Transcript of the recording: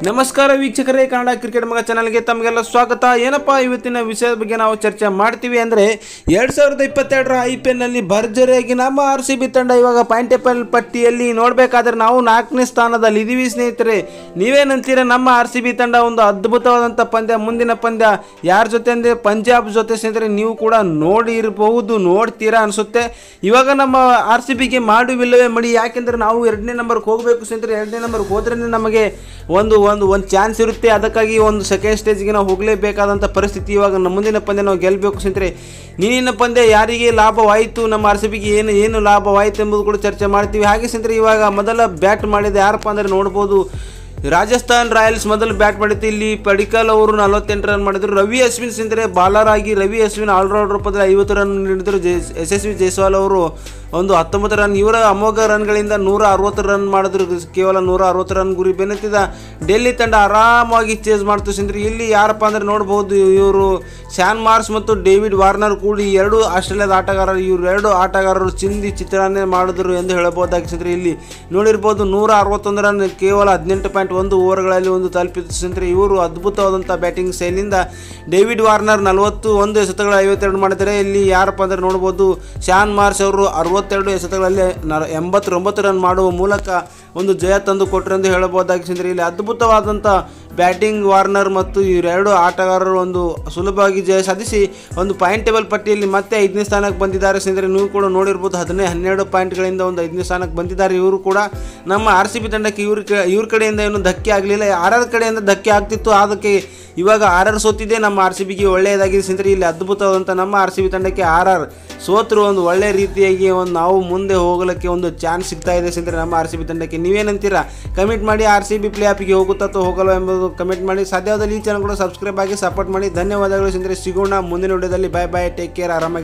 ನಮಸ್ಕಾರ ವೀಕ್ಷಕರೇ ಕನ್ನಡ ಕ್ರಿಕೆಟ್ ಮಗ ಚಾನಲ್ಗೆ ತಮಗೆಲ್ಲ ಸ್ವಾಗತ ಏನಪ್ಪ ಇವತ್ತಿನ ವಿಷಯದ ಬಗ್ಗೆ ನಾವು ಚರ್ಚೆ ಮಾಡ್ತೀವಿ ಅಂದರೆ ಎರಡು ಸಾವಿರದ ಇಪ್ಪತ್ತೆರಡರ ಐ ಪಿ ಎಲ್ನಲ್ಲಿ ಭರ್ಜರಿಯಾಗಿ ನಮ್ಮ ಆರ್ ಸಿ ಬಿ ತಂಡ ಇವಾಗ ಪಾಯಿಂಟ್ ಟೇಬಲ್ ಪಟ್ಟಿಯಲ್ಲಿ ನೋಡಬೇಕಾದ್ರೆ ನಾವು ನಾಲ್ಕನೇ ಸ್ಥಾನದಲ್ಲಿ ಇದೀವಿ ಸ್ನೇಹಿತರೆ ನೀವೇನಂತೀರ ನಮ್ಮ ಆರ್ ಸಿ ಬಿ ತಂಡ ಒಂದು ಅದ್ಭುತವಾದಂಥ ಪಂದ್ಯ ಮುಂದಿನ ಪಂದ್ಯ ಯಾರ ಜೊತೆ ಅಂದರೆ ಪಂಜಾಬ್ ಜೊತೆ ಸ್ನೇಹಿತರೆ ನೀವು ಕೂಡ ನೋಡಿರಬಹುದು ನೋಡ್ತೀರಾ ಅನಿಸುತ್ತೆ ಇವಾಗ ನಮ್ಮ ಆರ್ ಸಿ ಬಿಗೆ ಮಾಡುವಿಲ್ಲವೇ ಮಡಿ ಯಾಕೆಂದರೆ ನಾವು ಎರಡನೇ ನಂಬರ್ಗೆ ಹೋಗಬೇಕು ಸ್ನೇಹಿತರೆ ಎರಡನೇ ನಂಬರ್ಗೆ ಹೋದ್ರೇ ನಮಗೆ ಒಂದು ಒಂದು ಒಂದು ಚಾನ್ಸ್ ಇರುತ್ತೆ ಅದಕ್ಕಾಗಿ ಒಂದು ಸೆಕೆಂಡ್ ಸ್ಟೇಜ್ಗೆ ನಾವು ಹೋಗಲೇಬೇಕಾದಂಥ ಪರಿಸ್ಥಿತಿ ಇವಾಗ ನಮ್ಮ ಮುಂದಿನ ಪಂದ್ಯ ನಾವು ಗೆಲ್ಲಬೇಕು ಸ್ನೇಹಿತರೆ ನೀನಿನ ಪಂದ್ಯ ಯಾರಿಗೆ ಲಾಭವಾಯಿತು ನಮ್ಮ ಆರ್ ಸಿ ಬಿಗೆ ಏನು ಏನು ಲಾಭವಾಯಿತು ಎಂಬುದು ಕೂಡ ಚರ್ಚೆ ಮಾಡ್ತೀವಿ ಹಾಗೆ ಸ್ನೇಹಿತರೆ ಇವಾಗ ಮೊದಲ ಬ್ಯಾಟ್ ಮಾಡಿದ ಯಾರಪ್ಪ ಅಂದರೆ ನೋಡ್ಬೋದು ರಾಜಸ್ಥಾನ್ ರಾಯಲ್ಸ್ ಮೊದಲು ಬ್ಯಾಟ್ ಮಾಡಿತ್ತು ಇಲ್ಲಿ ಪಡಿಕಲ್ ಅವರು ನಲವತ್ತೆಂಟು ರನ್ ಮಾಡಿದ್ರು ರವಿ ಅಶ್ವಿನ್ ಸಿಂದ್ರೆ ಬಾಲರ್ ಆಗಿ ರವಿ ಅಶ್ವಿನ್ ಆಲ್ರೌಂಡರ್ ರೂಪದಲ್ಲಿ ಐವತ್ತು ರನ್ ನೀಡಿದರು ಜೈ ಯಶಸ್ವಿ ಜೈಸ್ವಾಲ್ ಅವರು ಒಂದು ಹತ್ತೊಂಬತ್ತು ರನ್ ಇವರ ಅಮೋಘ ರನ್ಗಳಿಂದ ನೂರ ಅರವತ್ತು ರನ್ ಮಾಡಿದ್ರು ಕೇವಲ ನೂರ ಅರವತ್ತು ರನ್ ಗುರಿ ಬೆನ್ನತ್ತಿದ ಡೆಲ್ಲಿ ತಂಡ ಆರಾಮಾಗಿ ಚೇಸ್ ಮಾಡ್ತು ಸಿಂದ್ರೆ ಇಲ್ಲಿ ಯಾರಪ್ಪ ಅಂದರೆ ನೋಡ್ಬೋದು ಇವರು ಶಾನ್ ಮಾರ್ಸ್ ಮತ್ತು ಡೇವಿಡ್ ವಾರ್ನರ್ ಕೂಡಿ ಎರಡು ಆಸ್ಟ್ರೇಲಿಯಾದ ಆಟಗಾರರು ಇವರು ಎರಡು ಆಟಗಾರರು ಚಿಂದಿ ಚಿತ್ರಾನ್ನ ಮಾಡಿದ್ರು ಎಂದು ಹೇಳಬಹುದಾಗಿ ಸಿಂದ್ರೆ ಇಲ್ಲಿ ನೋಡಿರ್ಬೋದು ನೂರ ಅರವತ್ತೊಂದು ರನ್ ಕೇವಲ ಹದಿನೆಂಟು ಪಾಯಿಂಟ್ ಒಂದು ಓವರ್ಗಳಲ್ಲಿ ಒಂದು ತಲುಪಿತು ಸಿಂದ್ರೆ ಇವರು ಅದ್ಭುತವಾದಂಥ ಬ್ಯಾಟಿಂಗ್ ಶೈಲಿಯಿಂದ ಡೇವಿಡ್ ವಾರ್ನರ್ ನಲವತ್ತು ಒಂದು ಎಸೆತಗಳ ಐವತ್ತೆರಡು ಮಾಡಿದರೆ ಇಲ್ಲಿ ಯಾರಪ್ಪ ಅಂದರೆ ನೋಡ್ಬೋದು ಶಾನ್ ಮಾರ್ಸ್ ಅವರು ಅರವತ್ತೆರಡು ಎಸೆತಗಳಲ್ಲಿ ನ ಎಂಬತ್ತೊಂಬತ್ತು ರನ್ ಮಾಡುವ ಮೂಲಕ ಒಂದು ಜಯ ತಂದು ಕೊಟ್ಟರು ಎಂದು ಹೇಳಬಹುದಾಗಿ ಸಿಂದ್ರೆ ಇಲ್ಲಿ ಅದ್ಭುತವಾದಂಥ ಬ್ಯಾಟಿಂಗ್ ವಾರ್ನರ್ ಮತ್ತು ಇವರೆರಡು ಆಟಗಾರರು ಒಂದು ಸುಲಭವಾಗಿ ಜಯ ಸಾಧಿಸಿ ಒಂದು ಪಾಯಿಂಟ್ ಟೇಬಲ್ ಪಟ್ಟಿಯಲ್ಲಿ ಮತ್ತೆ ಐದನೇ ಸ್ಥಾನಕ್ಕೆ ಬಂದಿದ್ದಾರೆ ಸ್ನೇಹಿತರೆ ನೀವು ಕೂಡ ನೋಡಿರ್ಬೋದು ಹದಿನೈದು ಹನ್ನೆರಡು ಪಾಯಿಂಟ್ಗಳಿಂದ ಒಂದು ಐದನೇ ಸ್ಥಾನಕ್ಕೆ ಬಂದಿದ್ದಾರೆ ಇವರು ಕೂಡ ನಮ್ಮ ಆರ್ ಸಿ ಬಿ ತಂಡಕ್ಕೆ ಇವ್ರ ಕ- ಇವ್ರ ಕಡೆಯಿಂದ ಏನು ಧಕ್ಕೆ ಆಗಲಿಲ್ಲ ಆರ್ ಆರ್ ಕಡೆಯಿಂದ ಧಕ್ಕೆ ಆಗ್ತಿತ್ತು ಅದಕ್ಕೆ ಇವಾಗ ಆರ್ ಆರ್ ಸೋತಿದೆ ನಮ್ಮ ಆರ್ ಸಿ ಬಿಗೆ ಒಳ್ಳೆಯದಾಗಿದೆ ಸ್ನೇಹಿತರೆ ಇಲ್ಲಿ ಅದ್ಭುತವಾದಂಥ ನಮ್ಮ ಆರ್ ಸಿ ಬಿ ತಂಡಕ್ಕೆ ಆರ್ ಆರ್ ಸೋತರು ಒಂದು ಒಳ್ಳೆ ರೀತಿಯಾಗಿ ಒಂದು ನಾವು ಮುಂದೆ ಹೋಗಲಿಕ್ಕೆ ಒಂದು ಚಾನ್ಸ್ ಸಿಗ್ತಾ ಇದೆ ಸ್ನೇಹಿತರೆ ನಮ್ಮ ಆರ್ ಸಿ ಬಿ ತಂಡಕ್ಕೆ ನೀವೇನಂತೀರಾ ಕಮೆಂಟ್ ಮಾಡಿ ಆರ್ ಸಿ ಬಿ ಪ್ಲೇ ಆಫಿಗೆ ಹೋಗುತ್ತಾ ಅಥವಾ ಹೋಗಲ್ಲ ಎಂಬುದು ಕಮೆಂಟ್ ಮಾಡಿ ಸಾಧ್ಯವಾದಲ್ಲಿ ಈ ಚಾನಲ್ ಕೂಡ ಸಬ್ಸ್ಕ್ರೈಬ್ ಆಗಿ ಸಪೋರ್ಟ್ ಮಾಡಿ ಧನ್ಯವಾದಗಳು ಸ್ನೇಹಿತರೆ ಸಿಗೋಣ ಮುಂದಿನ ವಿಡಿಯೋದಲ್ಲಿ ಬಾಯ್ ಬಾಯ್ ಟೇಕ್ ಕೇರ್ ಆರಾಮಾಗಿ